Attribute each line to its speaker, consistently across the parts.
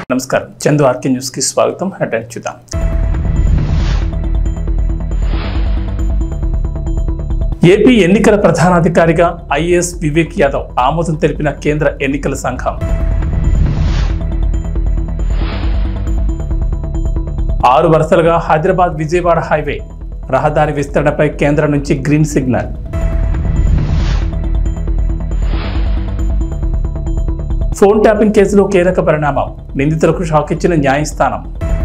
Speaker 1: నమస్కారం Chandu RK news కి స్వాగతం హెడ్లైన్ చూద్దాం ఏపీ ఎన్నికల ప్రధానాధికారిగా ఐఏఎస్ వివేక్ యాదవ్ ఆమోదం తెలిపిన కేంద్ర ఎన్నికల సంఘం ఆరు వరుసలుగా హైదరాబాద్ విజయవాడ హైవే రహదారి విస్తరణపై కేంద్రం నుంచి గ్రీన్ సిగ్నల్ ఫోన్ ట్యాపింగ్ కేసులో కీలక పరిణామం నిందితులకు షాక్ ఇచ్చిన న్యాయస్థానం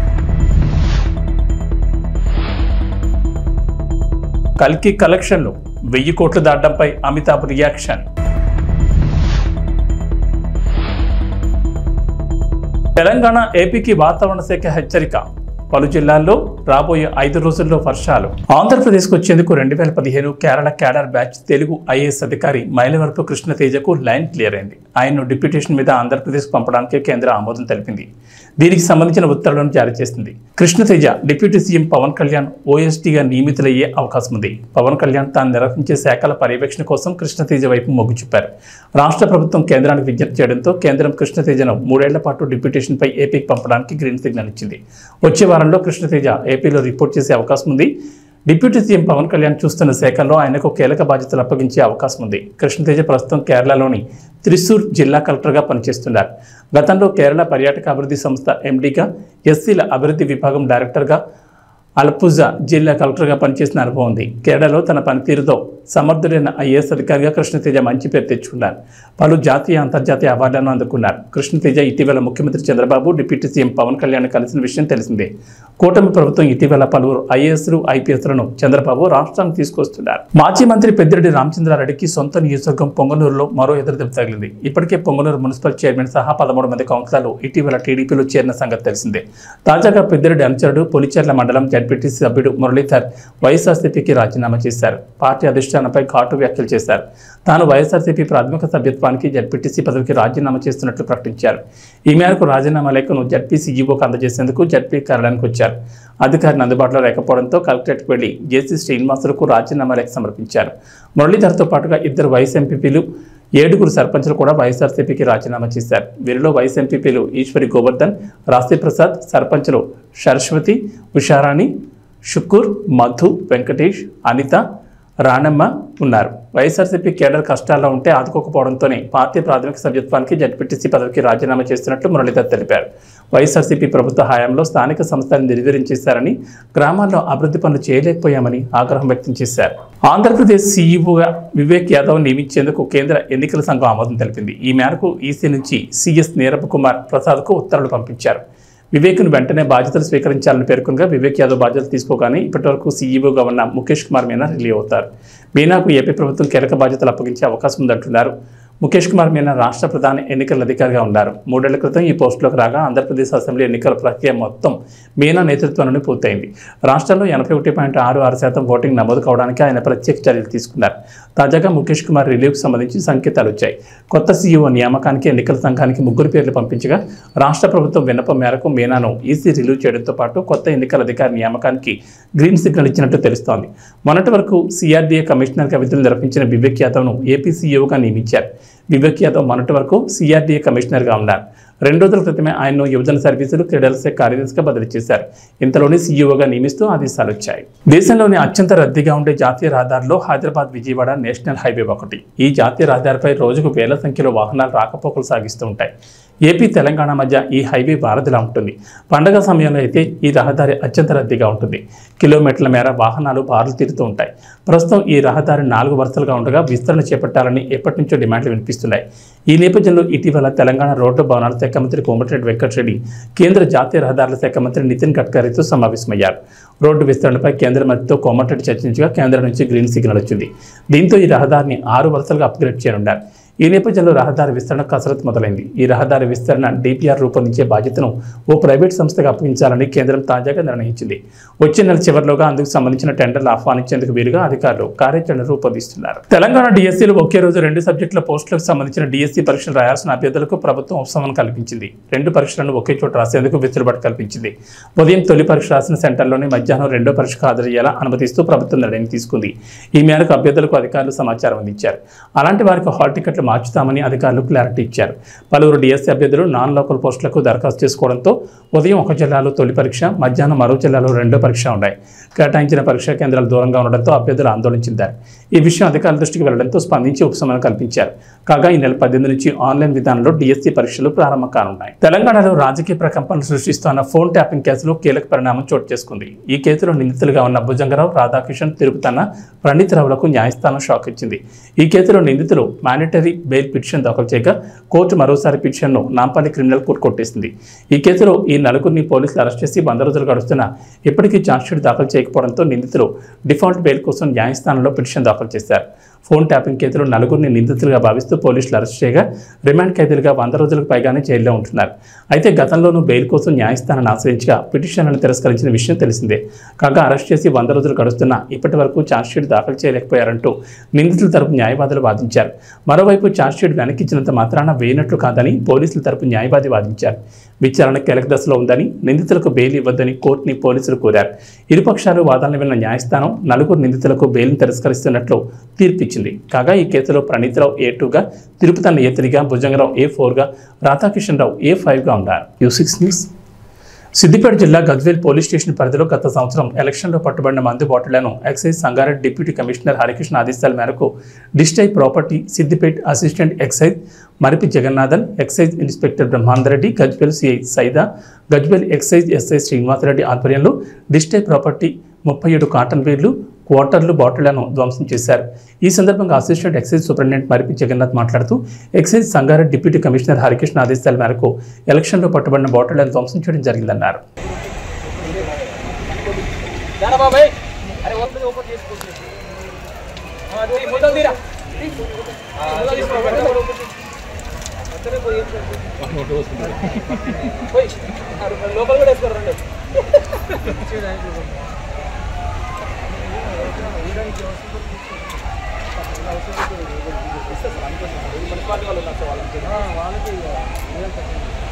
Speaker 1: కల్కి కలెక్షన్లు వెయ్యి కోట్లు దాటడంపై అమితాబ్ రియాక్షన్ తెలంగాణ ఏపీకి వాతావరణ శాఖ హెచ్చరిక పలు జిల్లాల్లో రాబోయే ఐదు రోజుల్లో వర్షాలు ఆంధ్రప్రదేశ్కు వచ్చేందుకు రెండు వేల పదిహేను Kerala cadre batch Telugu IAS అధికారి మైలవరపు కృష్ణ తేజకు లైన్ క్లియర్ అయింది ఆయన్ను డిప్యూటేషన్ మీద ఆంధ్రప్రదేశ్ పంపడానికి కేంద్ర ఆమోదం తెలిపింది దీనికి సంబంధించిన ఉత్తర్వులను జారీ చేసింది కృష్ణతేజ డిప్యూటీ సీఎం పవన్ కళ్యాణ్ ఓఎస్టీగా నియమితులయ్యే అవకాశం ఉంది పవన్ కళ్యాణ్ తాను నిర్వహించే శాఖల పర్యవేక్షణ కోసం కృష్ణతేజ వైపు మొగ్గు చూపారు రాష్ట్ర ప్రభుత్వం కేంద్రానికి విజ్ఞప్తి చేయడంతో కేంద్రం కృష్ణతేజను మూడేళ్ల పాటు డిప్యూటేషన్పై ఏపీకి పంపడానికి గ్రీన్ సిగ్నల్ ఇచ్చింది వచ్చే వారంలో కృష్ణతేజ ఏపీలో రిపోర్ట్ చేసే అవకాశం ఉంది డిప్యూటీ సీఎం పవన్ కళ్యాణ్ చూస్తున్న శాఖల్లో ఆయనకు కీలక బాధ్యతలు అప్పగించే అవకాశం ఉంది కృష్ణతేజ ప్రస్తుతం కేరళలోని త్రిశూర్ జిల్లా కలెక్టర్గా పనిచేస్తున్నారు గతంలో కేరళ పర్యాటక అభివృద్ధి సంస్థ ఎండీగా ఎస్సీల అభివృద్ధి విభాగం డైరెక్టర్గా అల్పుజా జిల్లా కలెక్టర్గా పనిచేసిన అనుభవం ఉంది కేరళలో తన పనితీరుతో సమర్థుడైన ఐఏఎస్ అధికారిగా కృష్ణతేజ మంచి పేరు తెచ్చుకున్నారు పలు జాతీయ అంతర్జాతీయ అవార్డులను అందుకున్నారు కృష్ణతేజ ఇటీవల ముఖ్యమంత్రి చంద్రబాబు డిప్యూటీ సీఎం పవన్ కళ్యాణ్ కలిసిన విషయం తెలిసిందే కూటమి ప్రభుత్వం ఇటీవల పలువురు ఐఏఎస్లు ఐపీఎస్లను చంద్రబాబు రాష్ట్రానికి తీసుకొస్తున్నారు మాజీ మంత్రి పెద్దిరెడ్డి రామచంద్రారెడ్డికి సొంత నియోజకవర్గం పొంగనూరులో మరో ఎదురుదెబ్బ తగిలింది ఇప్పటికే పొంగనూరు మున్సిపల్ చైర్మన్ సహా పదమూడు మంది కౌన్సిలర్లు ఇటీవల టీడీపీలో చేరిన సంగతి తెలిసిందే తాజాగా పెద్దిరెడ్డి అనుచరుడు పొలిచెర్ల మండలం జడ్పీటీసీ సభ్యుడు మురళీధర్ వైఎస్ఆర్సీపీకి రాజీనామా చేశారు పార్టీ అధిష్టానంపై ఘాటు వ్యాఖ్యలు చేశారు తాను వైఎస్ఆర్సీపీ ప్రాథమిక సభ్యత్వానికి జడ్పీటీసీ పదవికి రాజీనామా చేస్తున్నట్లు ప్రకటించారు ఈ మేరకు రాజీనామా లేఖను జడ్పీ సీఈఓకు అందజేసేందుకు జడ్పీ కార్యాలయానికి వచ్చారు అధికారిని అందుబాటులో లేకపోవడంతో కలెక్టరేట్కి వెళ్లి జేసీ శ్రీనివాసులకు రాజీనామా లేఖ సమర్పించారు మురళీధర్తో పాటుగా ఇద్దరు వైస్ ఎంపీపీలు ఏడుగురు సర్పంచులు కూడా వైఎస్ఆర్సీపీకి రాజీనామా చేశారు వీరిలో వైస్ ఎంపీపీలు ఈశ్వరి గోవర్ధన్ రాశి ప్రసాద్ సర్పంచులు సరస్వతి ఉషారాణి షుకూర్ మధు వెంకటేష్ అనిత రాణమ్మ ఉన్నారు వైఎస్ఆర్సీపీ కేడర్ కష్టాల్లో ఉంటే ఆదుకోకపోవడంతోనే పార్టీ ప్రాథమిక సభ్యత్వానికి జడ్పీటీసీ పదవికి రాజీనామా చేస్తున్నట్లు మురళీధర్ తెలిపారు వైఎస్ఆర్సీపీ ప్రభుత్వ హయాంలో స్థానిక సంస్థలను నిర్వీర్యం చేశారని గ్రామాల్లో అభివృద్ధి పనులు చేయలేకపోయామని ఆగ్రహం వ్యక్తం చేశారు ఆంధ్రప్రదేశ్ సీఈఓగా వివేక్ యాదవ్ నియమించేందుకు కేంద్ర ఎన్నికల సంఘం ఆమోదం తెలిపింది ఈ మేరకు ఈసీ నుంచి సీఎస్ నీరబ్ కుమార్ ప్రసాద్కు ఉత్తర్వులు పంపించారు వివేక్ను వెంటనే బాధ్యతలు స్వీకరించాలని పేర్కొనగా వివేక్ యాదవ్ బాధ్యతలు తీసుకోగానే ఇప్పటివరకు సీఈఓగా ఉన్న ముఖేష్ కుమార్ మీనా రిలీవ్ అవుతారు మీనాకు ఏపీ ప్రభుత్వం కీలక బాధ్యతలు అప్పగించే అవకాశం ఉందంటున్నారు ముఖేష్ కుమార్ మీనా రాష్ట్ర ప్రధాన ఎన్నికల అధికారిగా ఉన్నారు మూడేళ్ల క్రితం ఈ పోస్టులోకి రాగా ఆంధ్రప్రదేశ్ అసెంబ్లీ ఎన్నికల ప్రక్రియ మొత్తం మీనా నేతృత్వంలోనే పూర్తయింది రాష్ట్రంలో ఎనభై ఒకటి పాయింట్ ఆరు ఆరు శాతం ఓటింగ్ నమోదు కావడానికి ఆయన ప్రత్యేక చర్యలు తీసుకున్నారు తాజాగా ముఖేష్ కుమార్ రిలీవ్కి సంబంధించి సంకేతాలు వచ్చాయి కొత్త సీఈఓ నియామకానికి ఎన్నికల సంఘానికి ముగ్గురు పేర్లు పంపించగా రాష్ట్ర ప్రభుత్వం విన్నపం మేరకు మీనాను ఈసీ రిలీవ్ చేయడంతో పాటు కొత్త ఎన్నికల అధికారి నియామకానికి గ్రీన్ సిగ్నల్ ఇచ్చినట్టు తెలుస్తోంది మొన్నటి వరకు సిఆర్డీఏ కమిషనర్గా విధులు నిర్వహించిన వివేక్ యాదవ్ను ఏపీ సీఈఓగా నియమించారు వివేక్ యాదవ్ మొన్నటి వరకు సిఆర్డీఏ కమిషనర్గా ఉన్నారు రెండు రోజుల క్రితమే ఆయన్ను యువజన సర్వీసులు క్రీడల శాఖ కార్యదర్శిగా బదిలీ చేశారు ఇంతలోనే సీఈఓగా నియమిస్తూ ఆదేశాలు వచ్చాయి దేశంలోని అత్యంత రద్దీగా ఉండే జాతీయ రహదారిలో హైదరాబాద్ విజయవాడ నేషనల్ హైవే ఒకటి ఈ జాతీయ రహదారిపై రోజుకు వేల సంఖ్యలో వాహనాలు రాకపోకలు సాగిస్తూ ఉంటాయి ఏపీ తెలంగాణ మధ్య ఈ హైవే వారధిలా ఉంటుంది పండగ సమయంలో అయితే ఈ రహదారి అత్యంత రద్దీగా ఉంటుంది కిలోమీటర్ల మేర వాహనాలు బారులు తీరుతూ ఉంటాయి ప్రస్తుతం ఈ రహదారి నాలుగు వరుసలుగా ఉండగా విస్తరణ చేపట్టాలని ఎప్పటి నుంచో డిమాండ్లు వినిపిస్తున్నాయి ఈ నేపథ్యంలో ఇటీవల తెలంగాణ రోడ్డు భవనాల శాఖ మంత్రి కోమటిరెడ్డి వెంకటరెడ్డి కేంద్ర జాతీయ రహదారుల శాఖ మంత్రి నితిన్ గడ్కరీతో సమావేశమయ్యారు రోడ్డు విస్తరణపై కేంద్ర మంత్రితో కోమటిరెడ్డి చర్చించగా కేంద్రం నుంచి గ్రీన్ సిగ్నల్ వచ్చింది దీంతో ఈ రహదారిని ఆరు వరుసలుగా అప్గ్రేడ్ చేయనున్నారు ఈ నేపథ్యంలో రహదారి విస్తరణ కసరత్తు మొదలైంది ఈ రహదారి విస్తరణ డిపిఆర్ రూపొందించే బాధ్యతను ఓ ప్రైవేట్ సంస్థకు అప్పగించాలని కేంద్రం తాజాగా నిర్ణయించింది వచ్చే నెల చివరిలోగా అందుకు సంబంధించిన టెండర్లు ఆహ్వానించేందుకు వీలుగా అధికారులు కార్యాచరణ రూపొందిస్తున్నారు తెలంగాణ డిఎస్సీలు ఒకే రోజు రెండు సబ్జెక్టుల పోస్టులకు సంబంధించిన డిఎస్సీ పరీక్షలు రాయాల్సిన అభ్యర్థులకు ప్రభుత్వం ఉపశమనం కల్పించింది రెండు పరీక్షలను ఒకే చోట రాసేందుకు వెసులుబాటు కల్పించింది ఉదయం తొలి పరీక్ష రాసిన సెంటర్లోనే మధ్యాహ్నం రెండో పరీక్షకు హాజరయ్యేలా అనుమతిస్తూ ప్రభుత్వం నిర్ణయం తీసుకుంది ఈ మేరకు అభ్యర్థులకు అధికారులు సమాచారం అందించారు అలాంటి వారికి హాల్ టికెట్లు మార్చుతామని అధికారులు క్లారిటీ ఇచ్చారు పలువురు డిఎస్సీ అభ్యర్థులు నాన్ లోకల్ పోస్టులకు దరఖాస్తు చేసుకోవడంతో ఉదయం ఒక జిల్లాలో తొలి పరీక్ష మధ్యాహ్నం మరో జిల్లాలో రెండో పరీక్ష ఉన్నాయి కేటాయించిన పరీక్షా కేంద్రాలు దూరంగా ఉండడంతో అభ్యర్థులు ఆందోళన చెందారు ఈ విషయం అధికారుల దృష్టికి వెళ్లడంతో స్పందించి ఉపశమనం కల్పించారు కాగా ఈ నెల పద్దెనిమిది నుంచి ఆన్లైన్ విధానంలో డిఎస్సీ పరీక్షలు ప్రారంభం కానున్నాయి తెలంగాణలో రాజకీయ ప్రకంపనలు సృష్టిస్తున్న ఫోన్ ట్యాపింగ్ కేసులో కీలక పరిణామం చోటు చేసుకుంది ఈ కేసులో నిందితులుగా ఉన్న భుజంగరావు రాధాకిషన్ తిరుపతన్న ప్రణీత్ రావులకు న్యాయస్థానం షాక్ ఇచ్చింది ఈ కేసులో నిందితులు మానిటరీ బెయిల్ పిటిషన్ దాఖలు చేయగా కోర్టు మరోసారి పిటిషన్ను నాంపల్లి క్రిమినల్ కోర్టు కొట్టేసింది ఈ కేసులో ఈ నలుగురిని పోలీసులు అరెస్ట్ చేసి వంద రోజులు గడుస్తున్నా ఇప్పటికీ ఛార్జ్షీట్ దాఖలు చేయకపోవడంతో నిందితులు డిఫాల్ట్ బెయిల్ కోసం న్యాయస్థానంలో పిటిషన్ దాఖలు చేశారు ఫోన్ ట్యాపింగ్ కేసులో నలుగురిని నిందితులుగా భావిస్తూ పోలీసులు అరెస్ట్ చేయగా రిమాండ్ ఖైదీలుగా వంద రోజులకు పైగానే జైల్లో ఉంటున్నారు అయితే గతంలోనూ బెయిల్ కోసం న్యాయస్థానాన్ని ఆశ్రయించగా పిటిషన్లను తిరస్కరించిన విషయం తెలిసిందే కాగా అరెస్ట్ చేసి వంద రోజులు గడుస్తున్నా ఇప్పటి వరకు ఛార్జ్షీట్ దాఖలు చేయలేకపోయారంటూ నిందితుల తరపు న్యాయవాదులు వాదించారు మరోవైపు ఛార్జ్షీట్ వెనక్కిచ్చినంత మాత్రాన వేయనట్లు కాదని పోలీసుల తరపు న్యాయవాది వాదించారు విచారణ కీలక దశలో ఉందని నిందితులకు బెయిల్ ఇవ్వద్దని కోర్టుని పోలీసులు కోరారు ఇరుపక్షాలు వాదనలు విన్న న్యాయస్థానం నలుగురు నిందితులకు బెయిల్ని తిరస్కరిస్తున్నట్లు తీర్పిచ్చింది కాగా ఈ కేసులో ప్రణీత్రావు ఏ టూగా తిరుపతన్న ఏ త్రీగా భుజంగరావు ఏ ఫోర్గా రాధాకిషన్ రావు ఏ ఫైవ్గా ఉన్నారు యూ సిక్స్ న్యూస్ సిద్దిపేట జిల్లా గజ్వేల్ పోలీస్ స్టేషన్ పరిధిలో గత సంవత్సరం ఎలక్షన్లో పట్టుబడిన మందు బాటిళ్లను excise Sangareddy deputy commissioner Harikrishna ఆదేశాల మేరకు డిస్టై property Siddipet assistant excise Maripi Jagannathan excise inspector Brahmanandareddy Gajwel CI Saida Gajwel excise SI Srinivasareddy ఆధ్వర్యంలో డిస్టై ప్రాపర్టీ ముప్పై ఏడు కాటన్ బీర్లు క్వార్టర్లు బాటిళ్లను ధ్వంసం చేశారు ఈ సందర్భంగా assistant excise superintendent Maripi Jagannath మాట్లాడుతూ excise Sangareddy deputy commissioner Harikrishna ఆదేశాల మేరకు ఎలక్షన్లో పట్టుబడిన బాటిళ్లను ధ్వంసం చేయడం జరిగిందన్నారు
Speaker 2: దానా బాబాయ్ అరే ఓపెన్ ఓపెన్ చేసుకోవచ్చు అది మొదలు తీరా మొదలు తీసుకో అక్కడే పోయి పోయి లోపల కూడా వేసుకోరు రండి మున్సిపాలిటీ వాళ్ళు ఉన్నారు సార్ వాళ్ళకి వాళ్ళకి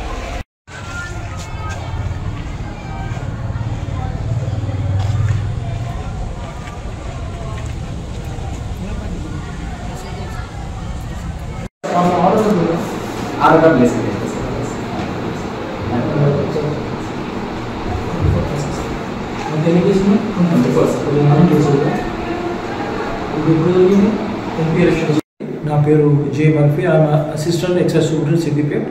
Speaker 3: ఆధార్ ప్లేస్
Speaker 4: నా పేరు J Murphy I'm assistant excise superintendent Siddipet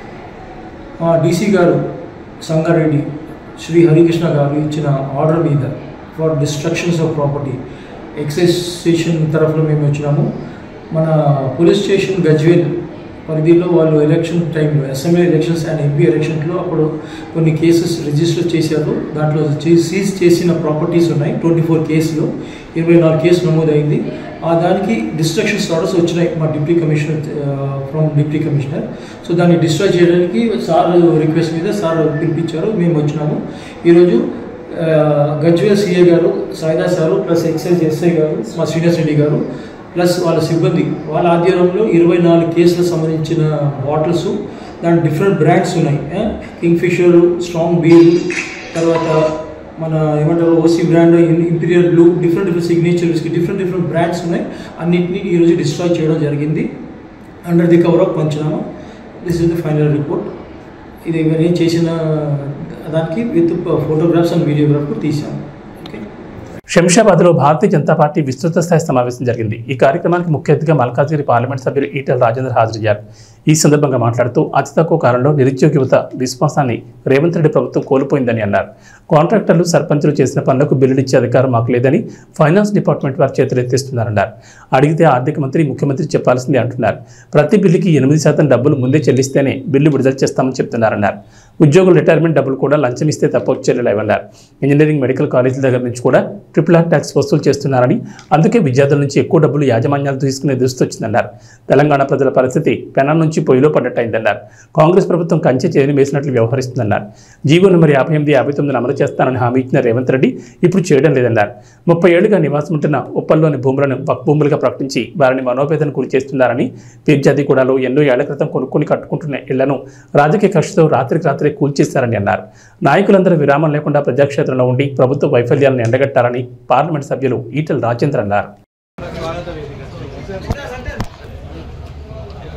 Speaker 4: DC గారు సంగారెడ్డి శ్రీ హరికృష్ణ గారు ఇచ్చిన ఆర్డర్ మీద for destructions of property excise station తరఫున మేము వచ్చినాము మన పోలీస్ స్టేషన్ గజ్వేల్ పరిధిలో వాళ్ళు ఎలక్షన్ టైంలో అసెంబ్లీ ఎలక్షన్స్ అండ్ ఎంపీ ఎలక్షన్లో అప్పుడు కొన్ని కేసెస్ రిజిస్టర్ చేశారు దాంట్లో సీజ్ చేసిన ప్రాపర్టీస్ ఉన్నాయి ట్వంటీ ఫోర్ కేసులు ఇరవై నాలుగు కేసు నమోదైంది ఆ దానికి డిస్ట్రక్షన్స్ ఆర్డర్స్ వచ్చినాయి మా deputy commissioner from deputy commissioner so దాన్ని డిస్ట్రాయ్ చేయడానికి సార్ రిక్వెస్ట్ మీద సార్ పిలిపించారు మేము వచ్చినాము ఈరోజు ఆ, గజ్వేల్ సిఏ గారు Saida sir plus excise SI గారు మా శ్రీనివాస్ రెడ్డి గారు ప్లస్ వాళ్ళ సిబ్బంది వాళ్ళ ఆధ్వర్యంలో ఇరవై నాలుగు కేసులకు సంబంధించిన బాటిల్స్ దాని డిఫరెంట్ బ్రాండ్స్ ఉన్నాయి కింగ్ ఫిషర్ స్ట్రాంగ్ బీర్ తర్వాత మన ఏమంటారు OC brand Imperial Blue different different Signature whisky different different brands ఉన్నాయి అన్నింటినీ ఈరోజు డిస్ట్రాయ్ చేయడం జరిగింది under the cover of panchanama this is the final report ఇది నేను చేసిన దానికి విత్ ఫోటోగ్రాఫ్స్ అండ్ వీడియోగ్రాఫ్ తీసాము ఓకే
Speaker 1: శంషాబాద్లో భారతీయ జనతా పార్టీ విస్తృత స్థాయి సమావేశం జరిగింది ఈ కార్యక్రమానికి ముఖ్య అతిథిగా మల్కాజ్గిరి పార్లమెంట్ సభ్యులు ఈటెల రాజేందర్ హాజరయ్యారు ఈ సందర్భంగా మాట్లాడుతూ అతి తక్కువ కాలంలో నిరుద్యోగ యువత విశ్వాసాన్ని రేవంత్ రెడ్డి ప్రభుత్వం కోల్పోయిందని అన్నారు కాంట్రాక్టర్లు సర్పంచులు చేసిన పనులకు బిల్లులు ఇచ్చే అధికారం మాకు లేదని ఫైనాన్స్ డిపార్ట్మెంట్ వారు చేతులు ఎత్తేస్తున్నారన్నారు అడిగితే ఆర్థిక మంత్రి ముఖ్యమంత్రి చెప్పాల్సిందే అంటున్నారు ప్రతి బిల్లుకి ఎనిమిది శాతం డబ్బులు ముందే చెల్లిస్తేనే బిల్లు విడుదల చేస్తామని చెప్తున్నారన్నారు ఉద్యోగుల రిటైర్మెంట్ డబ్బులు కూడా లంచం ఇస్తే తప్ప చర్యలు ఇవ్వన్నారు ఇంజనీరింగ్ మెడికల్ కాలేజీల దగ్గర నుంచి కూడా ట్రిపుల్ ఆర్ ట్యాక్స్ వసూలు చేస్తున్నారని అందుకే విద్యార్థుల నుంచి ఎక్కువ డబ్బులు యాజమాన్యాలు తీసుకునే దుస్థితి వచ్చిందన్నారు తెలంగాణ ప్రజల పరిస్థితి పెనం నుంచి పొయ్యిలో పడ్డట్టయిందన్నారు కాంగ్రెస్ ప్రభుత్వం కంచె చేరిని వేసినట్లు వ్యవహరిస్తుందన్నారు జీవో నెంబర్ యాభై ఎనిమిది యాభై తొమ్మిది అమలు చేస్తానని హామీ ఇచ్చిన రేవంత్ రెడ్డి ఇప్పుడు చేయడం లేదన్నారు ముప్పై ఏళ్లుగా నివాసం ఉంటున్న ఉప్పల్లోని భూములను వక్ భూములుగా ప్రకటించి వారిని మనోవేదన గురి చేస్తున్నారని పీర్జాదిగూడలో ఎన్నో ఏళ్ల క్రితం కొనుక్కొని కట్టుకుంటున్న ఇళ్లను రాజకీయ కక్షతో రాత్రికి రాత్రే కూల్చేశారని అన్నారు నాయకులందరూ విరామం లేకుండా ప్రజాక్షేత్రంలో ఉండి ప్రభుత్వ వైఫల్యాలను ఎండగట్టాలని పార్లమెంట్ సభ్యులు ఈటెల రాజేంద్ర అన్నారు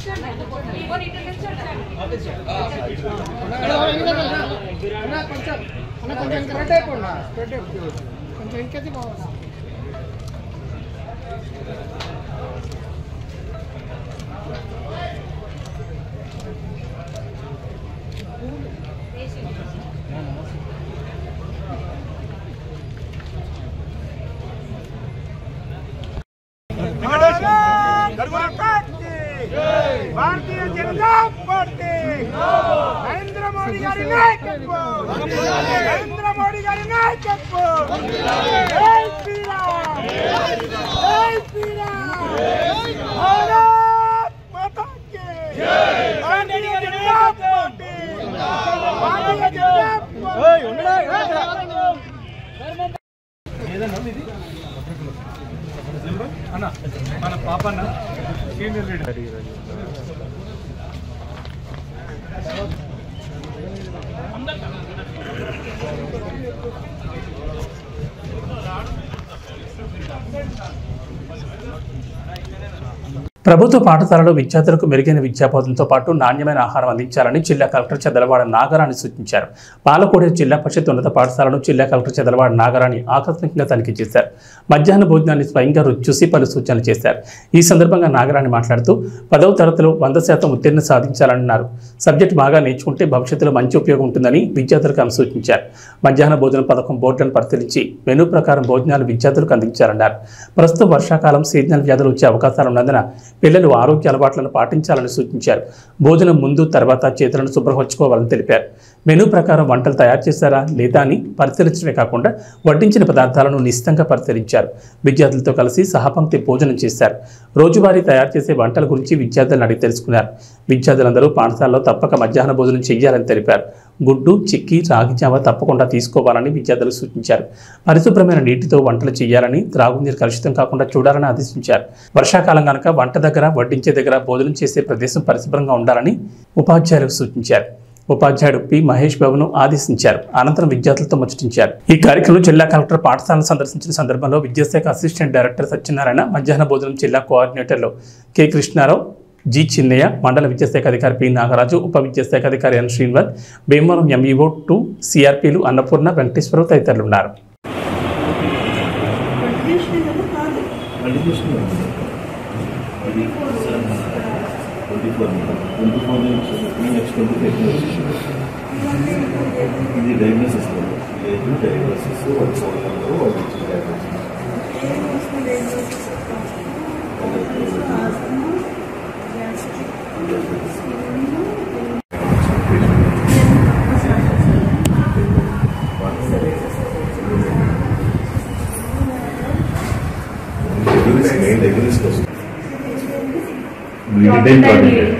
Speaker 3: కొంచెం ఇంకైతే బాగుంది
Speaker 5: భారతీయ జనతా పార్టీ నరేంద్ర మోడీ గారి నాయకత్వం నరేంద్ర మోడీ గారి నాయకత్వం జై శ్రీరామ్ జై శ్రీరామ్ భారత్ మాతా కి భారతీయ జనతా పార్టీ భారతీయ జనతా పార్టీ
Speaker 4: అన్న మన పాపన్న సీనియర్ లీడర్
Speaker 1: ప్రభుత్వ పాఠశాలలో విద్యార్థులకు మెరుగైన విద్యాబోధనతో పాటు నాణ్యమైన ఆహారం అందించాలని జిల్లా కలెక్టర్ చదలవాడ నాగరాణి సూచించారు పాలకోడ జిల్లా పరిషత్ ఉన్నత పాఠశాలను జిల్లా కలెక్టర్ చదలవాడ నాగరాణి ఆకస్మికంగా తనిఖీ చేశారు మధ్యాహ్న భోజనాన్ని స్వయంగా రుచి చూసి పలు సూచనలు చేశారు ఈ సందర్భంగా నాగరాణి మాట్లాడుతూ పదవ తరగతిలో వంద శాతం ఉత్తీర్ణ సాధించాలన్నారు సబ్జెక్ట్ బాగా నేర్చుకుంటే భవిష్యత్తులో మంచి ఉపయోగం ఉంటుందని విద్యార్థులకు ఆమె సూచించారు మధ్యాహ్న భోజన పథకం బోర్డులను పరిశీలించి మెనూ ప్రకారం భోజనాలు విద్యార్థులకు అందించాలన్నారు ప్రస్తుతం వర్షాకాలం సీజనల్ వ్యాధులు వచ్చే అవకాశాలు ఉన్నందున పిల్లలు ఆరోగ్య అలవాట్లను పాటించాలని సూచించారు భోజనం ముందు తర్వాత చేతులను శుభ్రపరచుకోవాలని తెలిపారు మెనూ ప్రకారం వంటలు తయారు చేశారా లేదా అని పరిశీలించడమే కాకుండా వడ్డించిన పదార్థాలను నిశ్చితంగా పరిశీలించారు విద్యార్థులతో కలిసి సహపంక్తి భోజనం చేశారు రోజువారీ తయారు చేసే వంటల గురించి విద్యార్థులను అడిగి తెలుసుకున్నారు విద్యార్థులందరూ పాఠశాలలో తప్పక మధ్యాహ్న భోజనం చేయాలని తెలిపారు గుడ్డు చిక్కి రాగి జావ తప్పకుండా తీసుకోవాలని విద్యార్థులకు సూచించారు పరిశుభ్రమైన నీటితో వంటలు చేయాలని త్రాగునీరు కలుషితం కాకుండా చూడాలని ఆదేశించారు వర్షాకాలం కనుక వంట దగ్గర వడ్డించే దగ్గర భోజనం చేసే ప్రదేశం పరిశుభ్రంగా ఉండాలని ఉపాధ్యాయులకు సూచించారు ఉపాధ్యాయుడు పి మహేష్ బాబును ఆదేశించారు అనంతరం విద్యార్థులతో ముచ్చటించారు ఈ కార్యక్రమంలో జిల్లా కలెక్టర్ పాఠశాలను సందర్శించిన సందర్భంలో విద్యాశాఖ అసిస్టెంట్ డైరెక్టర్ సత్యనారాయణ మధ్యాహ్న భోజనం జిల్లా కోఆర్డినేటర్లు కె కృష్ణారావు జి చిన్నయ్య మండల విద్యాశాఖ అధికారి పి నాగరాజు ఉప విద్యాశాఖ అధికారి N Srinivas Bhimavaram MEO two సిఆర్పీలు అన్నపూర్ణ వెంకటేశ్వరరావు తదితరులు ఉన్నారు
Speaker 6: ట్వంటీ ఫోర్ ట్వంటీ ఫోర్ నుంచి నెక్స్ట్ ట్వంటీ ఫైవ్ ఇది డయాగ్నోసిస్ లేదు డయాగ్నోసిస్ వాళ్ళు చూడగలరు వాళ్ళు ఇచ్చిన డయాగ్నోసిస్ మెయిన్ డయాగ్నోసిస్ వస్తుంది బ్లీడింగ్ కోఆర్డినేటర్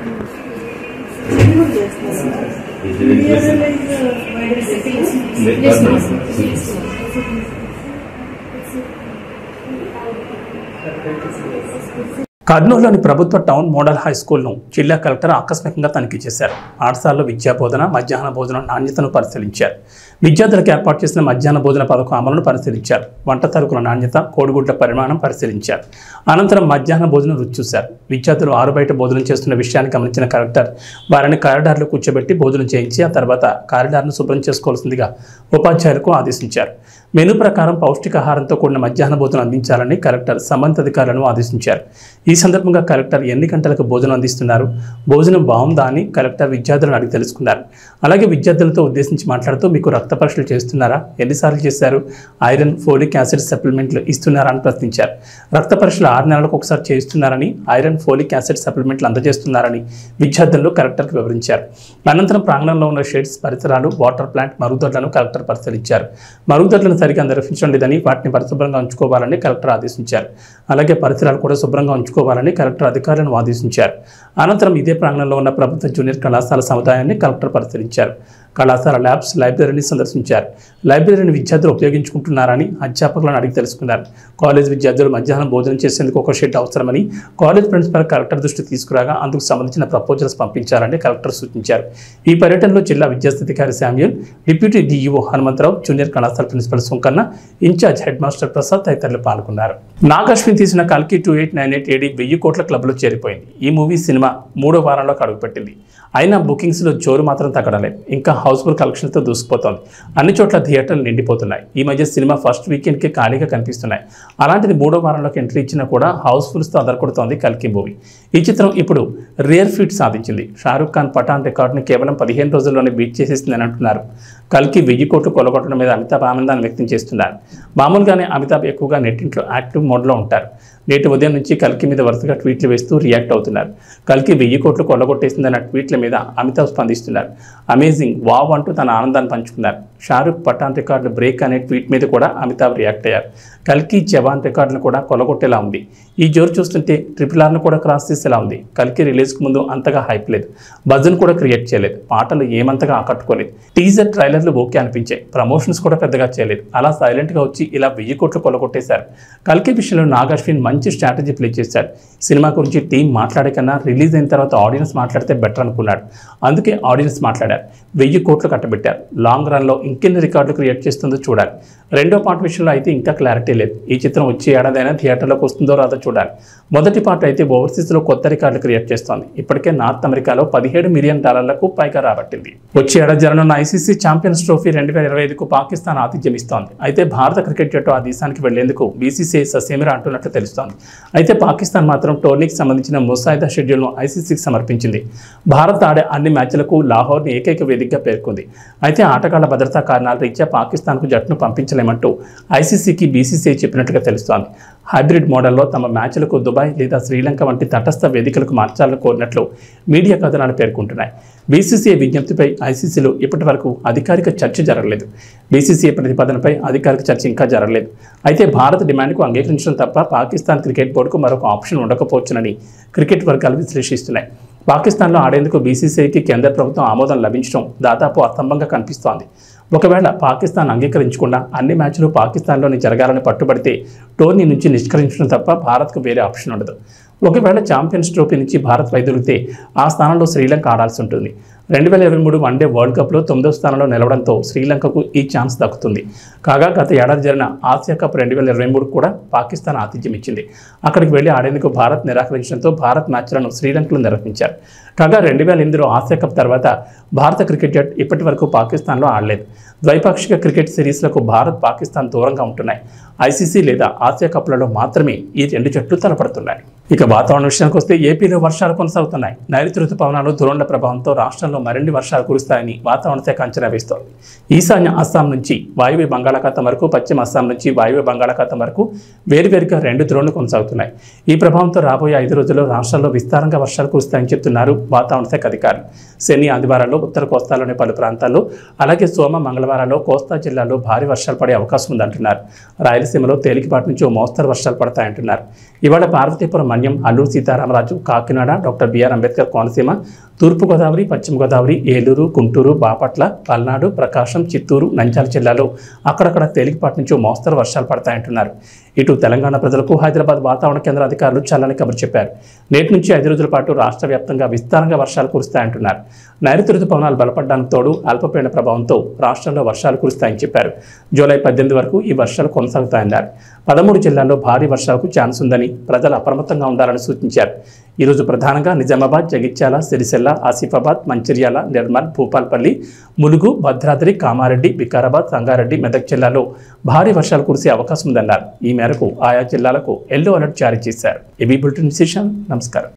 Speaker 1: కర్నూలులోని ప్రభుత్వ టౌన్ మోడల్ హై స్కూల్ను జిల్లా కలెక్టర్ ఆకస్మికంగా తనిఖీ చేశారు పాఠశాలలో విద్యా బోధన మధ్యాహ్న భోజనం నాణ్యతను పరిశీలించారు విద్యార్థులకు ఏర్పాటు చేసిన మధ్యాహ్న భోజన పథకం అమలును పరిశీలించారు వంట తరుకుల నాణ్యత కోడిగుడ్ల పరిమాణం పరిశీలించారు అనంతరం మధ్యాహ్న భోజనం రుచి చూశారు విద్యార్థులు ఆరు బయట భోజనం చేస్తున్న విషయాన్ని గమనించిన కలెక్టర్ వారిని కారిడార్లో కూర్చోబెట్టి భోజనం చేయించి ఆ తర్వాత కారిడార్ను శుభ్రం చేసుకోవాల్సిందిగా ఉపాధ్యాయులకు ఆదేశించారు మెనూ ప్రకారం పౌష్టికాహారంతో కూడిన మధ్యాహ్న భోజనం అందించాలని కలెక్టర్ సంబంధిత అధికారులను ఆదేశించారు ఈ సందర్భంగా కలెక్టర్ ఎన్ని గంటలకు భోజనం అందిస్తున్నారు భోజనం బాగుందా అని కలెక్టర్ విద్యార్థులను అడిగి తెలుసుకున్నారు అలాగే విద్యార్థులతో ఉద్దేశించి మాట్లాడుతూ మీకు రక్త పరీక్షలు చేస్తున్నారా ఎన్నిసార్లు చేశారు ఐరన్ ఫోలిక్ యాసిడ్ సప్లిమెంట్లు ఇస్తున్నారా అని ప్రశ్నించారు రక్త పరీక్షలు ఆరు నెలలకు ఒకసారి చేస్తున్నారని ఐరన్ ఫోలిక్ యాసిడ్ సప్లిమెంట్లు అందజేస్తున్నారని విద్యార్థులు కలెక్టర్కి వివరించారు అనంతరం ప్రాంగణంలో ఉన్న షెడ్స్ పరిసరాలు వాటర్ ప్లాంట్ మరుగుదొడ్లను కలెక్టర్ పరిశీలించారు మరుగుదొడ్లను సరిగా నిర్వహించడం లేదని వాటిని పరిశుభ్రంగా ఉంచుకోవాలని కలెక్టర్ ఆదేశించారు అలాగే పరిసరాలు కూడా శుభ్రంగా ఉంచుకోవాలని కలెక్టర్ అధికారులను ఆదేశించారు అనంతరం ఇదే ప్రాంగణంలో ఉన్న ప్రభుత్వ జూనియర్ కళాశాల సముదాయాన్ని కలెక్టర్ పరిశీలించారు కళాశాల ల్యాబ్స్ లైబ్రరీని సందర్శించారు లైబ్రరీని విద్యార్థులు ఉపయోగించుకుంటున్నారని అధ్యాపకులను అడిగి తెలుసుకున్నారు కాలేజ్ విద్యార్థులు మధ్యాహ్నం భోజనం చేసేందుకు ఒక షెడ్ అవసరమని కాలేజ్ ప్రిన్సిపల్ కలెక్టర్ దృష్టి తీసుకురాగా అందుకు సంబంధించిన ప్రపోజల్స్ పంపించాలని కలెక్టర్ సూచించారు ఈ పర్యటనలో జిల్లా విద్యాస్థితికారి Samuel deputy DEO Hanumantharao junior కళాశాల principal Sunkanna incharge head master Prasad తదితరులు పాల్గొన్నారు నాగశ్విన్ తీసిన కల్కి two eight nine eight AD వెయ్యి కోట్ల క్లబ్లో చేరిపోయింది ఈ మూవీ సినిమా మూడో వారంలోకి అడుగుపెట్టింది అయినా బుకింగ్స్లో జోరు మాత్రం తగ్గడలేదు ఇంకా హౌస్ఫుల్ కలెక్షన్తో దూసుకుపోతోంది అన్ని చోట్ల థియేటర్లు నిండిపోతున్నాయి ఈ మధ్య సినిమా ఫస్ట్ వీకెండ్కి ఖాళీగా కనిపిస్తున్నాయి అలాంటిది మూడో వారంలోకి ఎంట్రీ ఇచ్చినా కూడా హౌస్ఫుల్స్తో అదరకొడుతోంది కల్కి మూవీ ఈ చిత్రం ఇప్పుడు రేర్ ఫీట్ సాధించింది షారూక్ ఖాన్ పఠాన్ రికార్డుని కేవలం పదిహేను రోజుల్లోనే బీట్ చేసేసిందని అంటున్నారు కల్కి వెయ్యి కోట్లు కొలగొట్టడం మీద అమితాబ్ ఆనందాన్ని వ్యక్తం చేస్తున్నారు మామూలుగానే అమితాబ్ ఎక్కువగా నెట్టింట్లో యాక్టివ్ మోడ్లో ఉంటారు నేటి ఉదయం నుంచి కల్కి మీద వరుసగా ట్వీట్లు వేస్తూ రియాక్ట్ అవుతున్నారు కల్కి వెయ్యి కోట్లు కొల్లగొట్టేసిందన్న ట్వీట్ల మీద అమితాబ్ స్పందిస్తున్నారు అమేజింగ్ వావ్ అంటూ తన ఆనందాన్ని పంచుకున్నారు షారూక్ పఠాన్ రికార్డులు బ్రేక్ అనే ట్వీట్ మీద కూడా అమితాబ్ రియాక్ట్ అయ్యారు కల్కి జవాన్ రికార్డులను కూడా కొలగొట్టేలా ఉంది ఈ జోరు చూస్తుంటే ట్రిపుల్ ఆర్ను కూడా క్రాస్ చేసేలా ఉంది కల్కి రిలీజ్కి ముందు అంతగా హైప్ లేదు బజ్ను కూడా క్రియేట్ చేయలేదు పాటలు ఏమంతగా ఆకట్టుకోలేదు టీజర్ ట్రైలర్లు ఓకే అనిపించాయి ప్రమోషన్స్ కూడా పెద్దగా చేయలేదు అలా సైలెంట్గా వచ్చి ఇలా వెయ్యి కోట్లు కొలగొట్టేశారు కల్కి విషయంలో నాగాశ్విన్ మంచి స్ట్రాటజీ ప్లే చేశాడు సినిమా గురించి టీం మాట్లాడే కన్నా రిలీజ్ అయిన తర్వాత ఆడియన్స్ మాట్లాడితే బెటర్ అనుకున్నాడు అందుకే ఆడియన్స్ మాట్లాడారు వెయ్యి కోట్లు కట్టబెట్టారు లాంగ్ రన్లో ఇంకెన్ని రికార్డులు క్రియేట్ చేస్తుందో చూడాలి రెండో పార్ట్ విషయంలో అయితే ఇంకా క్లారిటీ లేదు ఈ చిత్రం వచ్చే ఏడాదైనా థియేటర్లోకి వస్తుందో రాదో చూడాలి మొదటి పార్ట్ అయితే ఓవర్సీస్లో కొత్త రికార్డులు క్రియేట్ చేస్తోంది ఇప్పటికే నార్త్ అమెరికాలో పదిహేడు మిలియన్ డాలర్లకు పైగా రాబట్టింది వచ్చే ఏడాది జరగనున్న ఐసీసీ ఛాంపియన్స్ ట్రోఫీ రెండు వేల ఇరవై ఐదుకు పాకిస్తాన్ ఆతిథ్యం ఇస్తోంది అయితే భారత క్రికెట్ జట్టు ఆ దేశానికి వెళ్లేందుకు బీసీసీఐ ససేమిరా అంటున్నట్లు తెలుస్తోంది అయితే పాకిస్తాన్ మాత్రం టోర్నీకి సంబంధించిన ముసాయిదా షెడ్యూల్ను ఐసీసీకి సమర్పించింది భారత్ ఆడే అన్ని మ్యాచ్లకు లాహోర్ని ఏకైక వేదికగా పేర్కొంది అయితే ఆటగాళ్ల భద్రతా కారణాల రీత్యా పాకిస్తాన్కు జట్టును పంపించలేమంటూ ఐసీసీకి బీసీసీఐ చెప్పినట్లుగా తెలుస్తోంది హైబ్రిడ్ మోడల్లో తమ మ్యాచ్లకు దుబాయ్ లేదా శ్రీలంక వంటి తటస్థ వేదికలకు మార్చాలని కోరినట్లు మీడియా కథనాలు పేర్కొంటున్నాయి బీసీసీఐ విజ్ఞప్తిపై ఐసీసీలో ఇప్పటి వరకు అధికారిక చర్చ జరగలేదు బీసీసీఐ ప్రతిపాదనపై అధికారిక చర్చ ఇంకా జరగలేదు అయితే భారత్ డిమాండ్కు అంగీకరించడం తప్ప పాకిస్తాన్ క్రికెట్ బోర్డుకు మరొక ఆప్షన్ ఉండకపోవచ్చునని క్రికెట్ వర్గాలు విశ్లేషిస్తున్నాయి పాకిస్తాన్లో ఆడేందుకు బీసీసీఐకి కేంద్ర ప్రభుత్వం ఆమోదం లభించడం దాదాపు అస్తంభంగా కనిపిస్తోంది ఒకవేళ పాకిస్తాన్ అంగీకరించకుండా అన్ని మ్యాచ్లు పాకిస్తాన్లోనే జరగాలని పట్టుబడితే టోర్నీ నుంచి నిష్కరించడం తప్ప భారత్కు వేరే ఆప్షన్ ఉండదు ఒకవేళ ఛాంపియన్స్ ట్రోఫీ నుంచి భారత్ వైదొలిగితే ఆ స్థానంలో శ్రీలంక ఆడాల్సి ఉంటుంది రెండు వేల ఇరవై మూడు వన్డే వరల్డ్ కప్లో తొమ్మిదో స్థానంలో నిలవడంతో శ్రీలంకకు ఈ ఛాన్స్ దక్కుతుంది కాగా గత ఏడాది జరిగిన ఆసియా కప్ రెండు వేల ఇరవై మూడు కూడా పాకిస్తాన్ ఆతిథ్యం ఇచ్చింది అక్కడికి వెళ్లి ఆడేందుకు భారత్ నిరాకరించడంతో భారత్ మ్యాచ్లను శ్రీలంకలో నిర్వహించారు కాగా రెండు వేల ఎనిమిదిలో ఆసియా కప్ తర్వాత భారత క్రికెట్ జట్ ఇప్పటి వరకు పాకిస్తాన్లో ఆడలేదు ద్వైపాక్షిక క్రికెట్ సిరీస్లకు భారత్ పాకిస్తాన్ దూరంగా ఉంటున్నాయి ఐసీసీ లేదా ఆసియా కప్లలో మాత్రమే ఈ రెండు జట్లు తలపడుతున్నాయి ఇక వాతావరణ విషయానికి వస్తే ఏపీలో వర్షాలు కొనసాగుతున్నాయి నైరుతి రుతుపవనాలు దురోండ ప్రభావంతో రాష్ట్రంలో మరిన్ని వర్షాలు కురుస్తాయని వాతావరణ శాఖ అంచనా వేస్తోంది ఈశాన్య అస్సాం నుంచి వాయువ్య బంగాళాఖాతం వరకు పశ్చిమ అస్సాం నుంచి వాయువ్య బంగాళాఖాతం వరకు వేరువేరుగా రెండు ద్రోణులు కొనసాగుతున్నాయి ఈ ప్రభావంతో రాబోయే ఐదు రోజుల్లో రాష్ట్రాల్లో విస్తారంగా వర్షాలు కురుస్తాయని చెప్తున్నారు వాతావరణ శాఖ అధికారులు శని ఆదివారాల్లో ఉత్తర కోస్తాలోని పలు ప్రాంతాల్లో అలాగే సోమ మంగళవారాల్లో కోస్తా జిల్లాలో భారీ వర్షాలు పడే అవకాశం ఉందంటున్నారు రాయలసీమలో తేలికపాటి నుంచి ఓ మోస్తరు వర్షాలు పడతాయంటున్నారు ఇవాళ పార్వతీపురం మన్యం అల్లూరు సీతారామరాజు కాకినాడ డాక్టర్ బిఆర్ అంబేద్కర్ కోనసీమ తూర్పుగోదావరి పశ్చిమ గోదావరి ఏలూరు గుంటూరు బాపట్ల పల్నాడు ప్రకాశం చిత్తూరు నంద్యాల జిల్లాలో అక్కడక్కడ తేలికపాటి నుంచి ఓ మోస్తరు వర్షాలు పడతాయంటున్నారు ఇటు తెలంగాణ ప్రజలకు హైదరాబాద్ వాతావరణ కేంద్ర అధికారులు చల్లని కబురు చెప్పారు నేటి నుంచి ఐదు రోజుల పాటు రాష్ట్ర వ్యాప్తంగా విస్తారంగా వర్షాలు కురుస్తాయంటున్నారు నైరుతి రుతుపవనాలు బలపడడానికి తోడు అల్పపీడన ప్రభావంతో రాష్ట్రంలో వర్షాలు కురుస్తాయని చెప్పారు జూలై పద్దెనిమిది వరకు ఈ వర్షాలు కొనసాగుతాయన్నారు పదమూడు జిల్లాల్లో భారీ వర్షాలకు ఛాన్స్ ఉందని ప్రజలు అప్రమత్తంగా ఉండాలని సూచించారు ఈరోజు ప్రధానంగా నిజామాబాద్ జగిత్యాల సిరిసిల్ల ఆసిఫాబాద్ మంచిర్యాల నిర్మల్ భూపాల్పల్లి ములుగు భద్రాద్రి కామారెడ్డి వికారాబాద్ సంగారెడ్డి మెదక్ జిల్లాలో భారీ వర్షాలు కురిసే అవకాశం ఉందన్నారు ఈ మేరకు ఆయా జిల్లాలకు ఎల్లో అలర్ట్ జారీ చేశారు ఏబీ బులెటిన్ విశేషాలు నమస్కారం